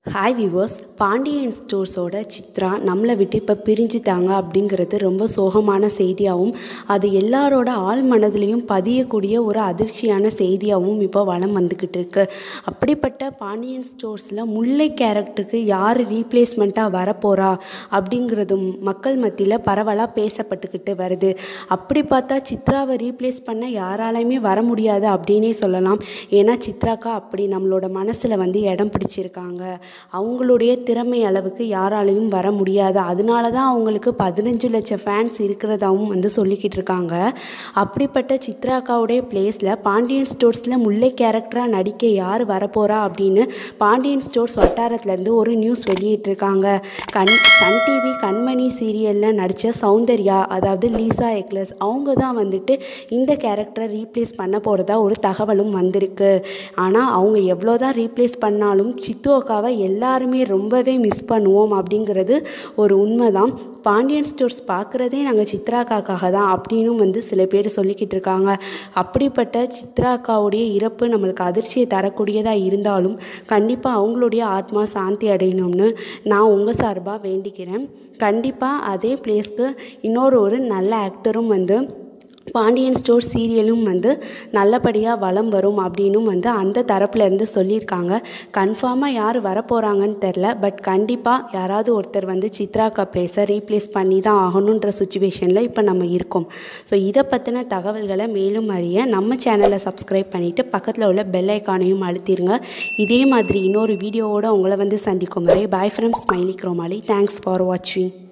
hi viewers Pandian ஸ்டோர்ஸோட சித்ரா நம்மளை விட்டு இப்போ பிரிஞ்சுட்டாங்க அப்படிங்கிறது ரொம்ப சோகமான செய்தியாகவும் அது எல்லாரோட ஆள் மனதிலையும் பதியக்கூடிய ஒரு அதிர்ச்சியான செய்தியாகவும் இப்போ வளம் வந்துக்கிட்டு இருக்கு அப்படிப்பட்ட பாண்டியன் ஸ்டோர்ஸில் முல்லை கேரக்டருக்கு யார் ரீப்ளேஸ்மெண்ட்டாக வரப்போகிறா அப்படிங்கிறதும் மக்கள் மத்தியில் பரவலாக பேசப்பட்டுக்கிட்டு வருது அப்படி பார்த்தா சித்ராவை ரீப்ளேஸ் பண்ண யாராலையுமே வர முடியாது அப்படின்னே சொல்லலாம் ஏன்னா சித்ராக்கா அப்படி நம்மளோட மனசில் வந்து இடம் பிடிச்சிருக்காங்க அவங்களுடைய திறமை அளவுக்கு யாராலையும் வர முடியாது அதனால தான் அவங்களுக்கு பதினஞ்சு லட்சம் ஃபேன்ஸ் இருக்கிறதாவும் வந்து சொல்லிக்கிட்டு இருக்காங்க அப்படிப்பட்ட சித்ராக்காவுடைய பிளேஸில் பாண்டியன் ஸ்டோர்ஸில் முல்லை கேரக்டராக நடிக்க யார் வரப்போகிறா அப்படின்னு பாண்டியன் ஸ்டோர்ஸ் வட்டாரத்துலேருந்து ஒரு நியூஸ் வெளியிட்டிருக்காங்க கண் சன் டிவி கண்மணி சீரியலில் நடித்த சௌந்தர்யா அதாவது லீசா எக்லஸ் அவங்க தான் வந்துட்டு இந்த கேரக்டரை ரீப்ளேஸ் பண்ண போகிறதா ஒரு தகவலும் வந்திருக்கு ஆனால் அவங்க எவ்வளோ தான் ரீப்ளேஸ் பண்ணாலும் சித்து அக்காவை எல்லாருமே ரொம்பவே மிஸ் பண்ணுவோம் அப்படிங்கிறது ஒரு உண்மை தான் பாண்டியன் ஸ்டோர்ஸ் பார்க்குறதே நாங்கள் சித்ரா அக்காக்காக தான் அப்படின்னும் வந்து சில பேர் சொல்லிக்கிட்டு இருக்காங்க அப்படிப்பட்ட சித்ரா அக்காவுடைய இறப்பு நம்மளுக்கு அதிர்ச்சியை தரக்கூடியதாக இருந்தாலும் கண்டிப்பாக அவங்களுடைய ஆத்மா சாந்தி அடையணும்னு நான் உங்கள் சார்பாக வேண்டிக்கிறேன் கண்டிப்பாக அதே பிளேஸ்க்கு இன்னொரு ஒரு நல்ல ஆக்டரும் வந்து பாண்டியன் ஸ்டோர் சீரியலும் வந்து நல்லபடியாக வளம் வரும் அப்படின்னும் வந்து அந்த தரப்புலேருந்து சொல்லியிருக்காங்க கன்ஃபார்மாக யார் வரப்போகிறாங்கன்னு தெரில பட் கண்டிப்பாக யாராவது ஒருத்தர் வந்து சித்ராக்கா பிளேஸை ரீப்ளேஸ் பண்ணி தான் ஆகணுன்ற சுச்சுவேஷனில் இப்போ நம்ம இருக்கோம் ஸோ இதை பற்றின தகவல்களை மேலும் அறிய நம்ம சேனலை சப்ஸ்கிரைப் பண்ணிவிட்டு பக்கத்தில் உள்ள பெல் ஐக்கானையும் அழுத்திடுங்க இதே மாதிரி இன்னொரு வீடியோவோடு உங்களை வந்து சந்திக்கும் வரை பாய் ஃப்ரம் ஸ்மைலி க்ரோமாலி தேங்க்ஸ் ஃபார் வாட்சிங்